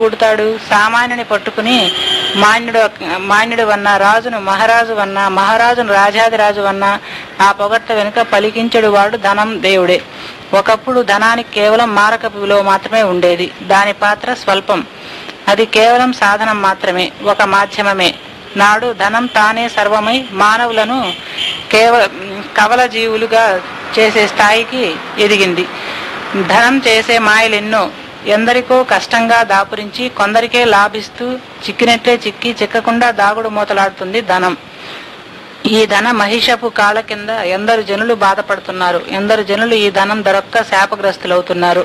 పుడతాడు సామాన్యుని పట్టుకుని మాన్యుడు మాన్యుడు వన్న రాజును మహారాజు వన్న మహారాజును రాజాదిరాజు వన్న ఆ పొగట్ట వెనుక పలికించడు వాడు ధనం దేవుడే ఒకప్పుడు ధనానికి కేవలం మారకపు విలువ మాత్రమే ఉండేది దాని పాత్ర స్వల్పం అది కేవలం సాధనం మాత్రమే ఒక మాధ్యమమే నాడు ధనం తానే సర్వమై మానవులను కేవల కవల జీవులుగా చేసే స్థాయికి ఎదిగింది ధనం చేసే మాయలెన్నో ఎందరికో కష్టంగా దాపురించి కొందరికే లాభిస్తూ చిక్కినట్లే చిక్కి చిక్కకుండా దాగుడు మూతలాడుతుంది ధనం ఈ ధన మహిషపు కాళ్ళ కింద ఎందరు జనులు బాధపడుతున్నారు ఎందరు జనులు ఈ ధనం దొరక్క శాపగ్రస్తులవుతున్నారు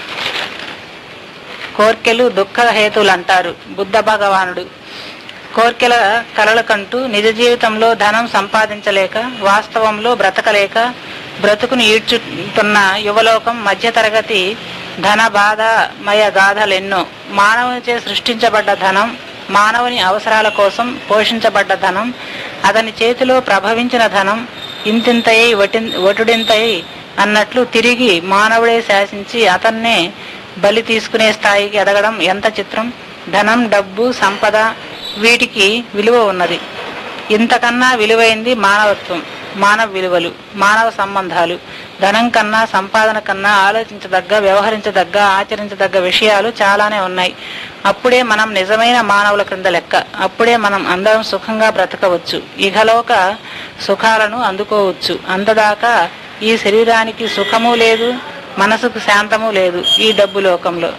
కోర్కెలు దుఃఖ హేతులు అంటారు బుద్ధ భగవానుడు కోర్కెల కలలకంటూ నిజ జీవితంలో ధనం సంపాదించలేక వాస్తవంలో బ్రతకలేక బ్రతుకును ఈడ్చుతున్న యువలోకం మధ్యతరగతి ధన బాధమయ గాథలెన్నో మానవునిచే సృష్టించబడ్డ ధనం మానవుని అవసరాల కోసం పోషించబడ్డ ధనం అతని చేతిలో ప్రభవించిన ధనం ఇంతింతయి వటిన్- వటుడింతయి అన్నట్లు తిరిగి మానవుడే శాసించి అతన్నే బలి తీసుకునే స్థాయికి ఎదగడం ఎంత చిత్రం ధనం డబ్బు సంపద వీటికి విలువ ఉన్నది ఇంతకన్నా విలువైంది మానవత్వం మానవ విలువలు మానవ సంబంధాలు ధనం కన్నా సంపాదన కన్నా ఆలోచించదగ్గ వ్యవహరించదగ్గ ఆచరించదగ్గ విషయాలు చాలానే ఉన్నాయి అప్పుడే మనం నిజమైన మానవుల క్రింద లెక్క అప్పుడే మనం అందరం సుఖంగా బ్రతకవచ్చు ఇహలోక సుఖాలను అందుకోవచ్చు అంతదాకా ఈ శరీరానికి సుఖము లేదు మనసుకు శాంతము లేదు ఈ డబ్బు లోకంలో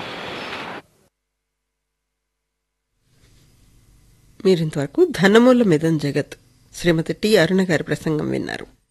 మీరింతవరకు ధనమూల మిదం జగత్ శ్రీమతి టి అరుణ గారి ప్రసంగం విన్నారు